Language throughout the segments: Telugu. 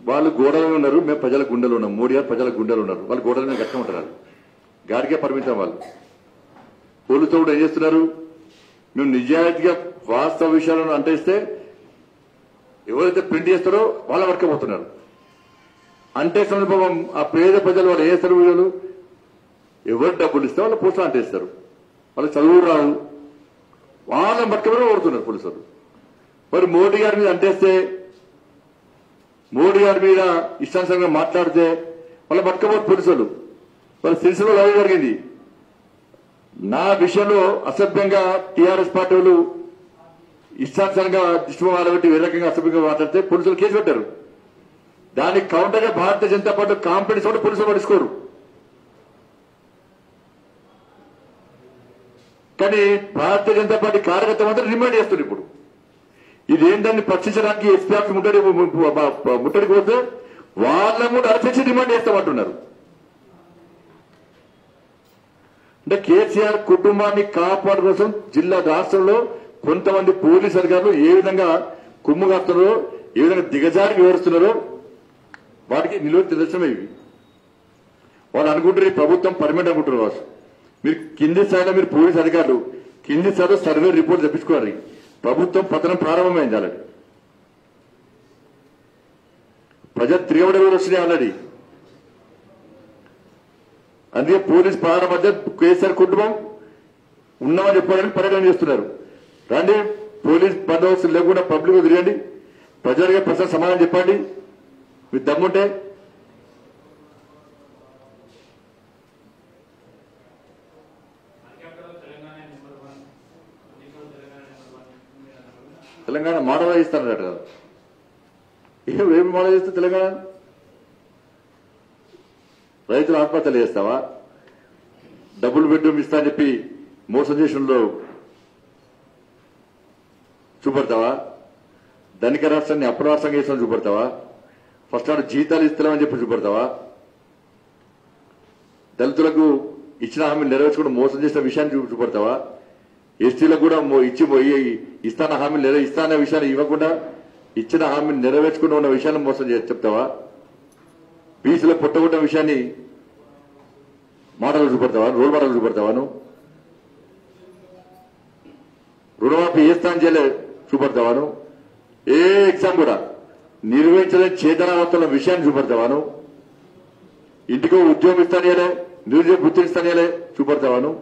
వాళ్ళు గోడలో ఉన్నారు మేము ప్రజల గుండెలు ఉన్నాం మోడీ గారు ప్రజల గుండెలు ఉన్నారు వాళ్ళు గోడల మీద గట్టిగా ఉంటారు గాడికే పరిమితం వాళ్ళు పోలీసులు కూడా ఏం చేస్తున్నారు మేము నిజాయితీగా వాస్తవ విషయాలను అంటేస్తే ఎవరైతే ప్రింట్ చేస్తారో వాళ్ళ పట్టుకపోతున్నారు అంటే సందర్భం ఆ పేద ప్రజలు వాళ్ళు ఏ చేస్తారు వీళ్ళు ఎవరు డబ్బులు ఇస్తే వాళ్ళు పోస్టులు అంటేస్తారు వాళ్ళు చదువు రాదు వాళ్ళని పట్టుకొని ఓడుతున్నారు పోలీసులు మరి మోడీ గారి మీద అంటేస్తే మోడీ గారి మీద ఇష్టానుసారంగా మాట్లాడితే వాళ్ళ పట్టుకపోతే పోలీసులు వాళ్ళ సిరిసిలో లవ్ జరిగింది నా విషయంలో అసభ్యంగా టీఆర్ఎస్ పార్టీ వాళ్ళు ఇష్టానుసారంగా దిష్టిమాల పెట్టి ఏ రకంగా అసభ్యంగా మాట్లాడితే పోలీసులు కేసు పెట్టారు దానికి కౌంటర్ గా భారతీయ జనతా పార్టీ కాంపిటీషన్ కూడా పోలీసులు పట్టించుకోరు కానీ భారతీయ జనతా పార్టీ కార్యకర్త మాత్రం రిమైండ్ చేస్తుంది ఇప్పుడు ఇదేంటని ప్రశ్నించడానికి ఎస్పీ ఆఫీస్ ముట్టడి ముట్టడికి పోతే వాళ్ళని కూడా అరెస్ట్ డిమాండ్ చేస్తామంటున్నారు అంటే కేసీఆర్ కుటుంబాన్ని కాపాడు కోసం జిల్లా రాష్ట్రంలో కొంతమంది పోలీస్ అధికారులు ఏ విధంగా కుమ్ము కాస్తున్నారో ఏ విధంగా దిగజారి వివరిస్తున్నారో వాటికి నిలువ నిదర్శనమే ఇవి వాళ్ళు అనుకుంటారు ఈ ప్రభుత్వం పర్మనెంట్ అనుకుంటారు వాళ్ళు మీరు కింది స్థాయిలో మీరు పోలీస్ అధికారులు కింది స్థాయిలో సర్వే రిపోర్ట్ తెప్పించుకోవాలి ప్రభుత్వం పతనం ప్రారంభమైంది ఆల్రెడీ ప్రజలు తిరగబడి కూడా వచ్చినాయి ఆల్రెడీ అందుకే పోలీస్ ప్రాణ మధ్య కేసీఆర్ కుటుంబం ఉన్నామని చెప్పాలని పర్యటన చేస్తున్నారు రండి పోలీస్ బందోబస్తు లేకుండా పబ్లిక్ తిరగండి ప్రజలుగా ప్రజలు సమాధానం చెప్పండి మీరు దమ్ముంటే తెలంగాణ మోడల్ ఇస్తారట కదా ఏం ఏం మోడల్ చేస్తే తెలంగాణ రైతులు ఆత్మహత్యలు చేస్తావా డబుల్ బెడ్రూమ్ ఇస్తా అని చెప్పి మోసం చేసినలో చూపెడతావా ధనిక రాష్ట్రాన్ని అప్ర రాష్ట్రంగా చేసిన చూపెడతావా ఫస్ట్ నాడు జీతాలు ఇస్తున్నామని చెప్పి చూపెడతావా దళితులకు ఇచ్చిన హామీలు నెరవేర్చకుండా మోసం చేసిన విషయాన్ని చూ- చూపెడతావా ఎస్టీలకు కూడా మో- ఇచ్చి పోయి ఇస్తాన హామీలు నెరవే ఇస్తాన విషయాన్ని ఇవ్వకుండా ఇచ్చిన హామీలు నెరవేర్చకుండా ఉన్న విషయాన్ని మోసం చేసి చెప్తావా బీసీలో పుట్టగొట్టిన విషయాన్ని మాటలు చూపెడతావా రోల్ మాటలు చూపెడతావా నువ్వు రుణమాఫీ ఏ స్థానం చేయలే చూపెడతావా నువ్వు ఏ ఎగ్జామ్ కూడా నిర్వహించలేని చేతనావస్థల విషయాన్ని చూపెడతావా నువ్వు ఇంటికో ఉద్యోగం ఇస్తానేలే నిరుద్యోగ వృత్తి ఇస్తానేలే చూపెడతావా నువ్వు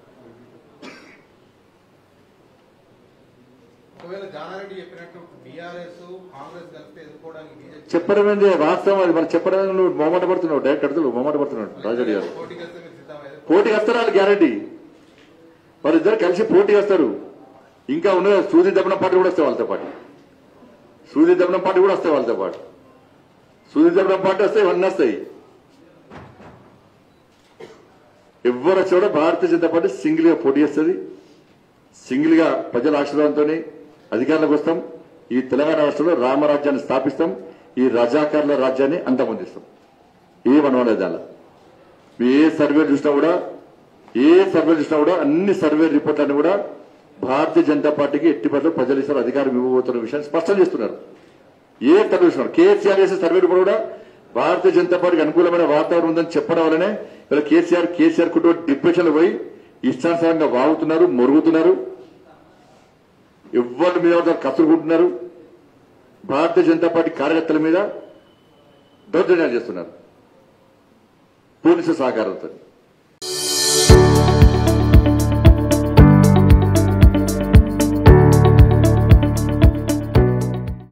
ఒకవేళ జానారెడ్డి చెప్పినట్టు బీఆర్ఎస్ కాంగ్రెస్ కలిస్తే ఎదుర్కోవడానికి బీజేపీ చెప్పడం ఏంది వాస్తవం అది మనం చెప్పడం ఏంది? నువ్వు మొమ్మట పడుతున్నావు డైరెక్ట్ అడుగులు మొమ్మట పడుతున్నాడు రాజాడి గారు పోటీకి వస్తే మీరు సిద్ధమయ్యారు పోటీ వస్తారు వాళ్ళు గ్యారంటీ వాళ్ళిద్దరు కలిసి పోటీ వస్తారు ఇంకా ఉన్న సూది దమనం పార్టీ కూడా వస్తాయి వాళ్ళతో పాటు సూది దమనం పార్టీ కూడా వస్తాయి వాళ్ళతో పాటు సూది దమనం పార్టీ వస్తాయి ఇవన్నీ వస్తాయి ఎవరు వచ్చి కూడా భారతీయ జనతా పార్టీ సింగిల్ గా పోటీ చేస్తుంది సింగిల్ గా ప్రజల ఆశీర్వాదంతో అధికారంలోకి వస్తాం ఈ తెలంగాణ రాష్ట్రంలో రామరాజ్యాన్ని స్థాపిస్తాం ఈ రజాకారుల రాజ్యాన్ని అంతమొందిస్తాం ఏమనవలేదు దానిలో మీ ఏ సర్వే చూసినా కూడా ఏ సర్వే చూసినా కూడా అన్ని సర్వే రిపోర్ట్లన్నీ కూడా భారతీయ జనతా పార్టీకి ఎట్టి పరిస్థితుల్లో ప్రజలు ఇస్తారు అధికారం ఇవ్వబోతున్న విషయాన్ని స్పష్టం చేస్తున్నారు ఏ సర్వే చూసినారు కేసీఆర్ చేసే సర్వే రిపోర్ట్ కూడా భారతీయ జనతా పార్టీకి అనుకూలమైన వాతావరణం ఉందని చెప్పడం వల్లనే ఇలా కేసీఆర్ కేసీఆర్ కుటుంబం డిప్రెషన్ పోయి ఇష్టానుసారంగా వాగుతున్నారు మొరుగుతున్నారు ఎవరి మీద ఎవరు కసురుకుంటున్నారు భారతీయ జనతా పార్టీ కార్యకర్తల మీద దౌర్జన్యాలు చేస్తున్నారు పోలీసు సహకారంతో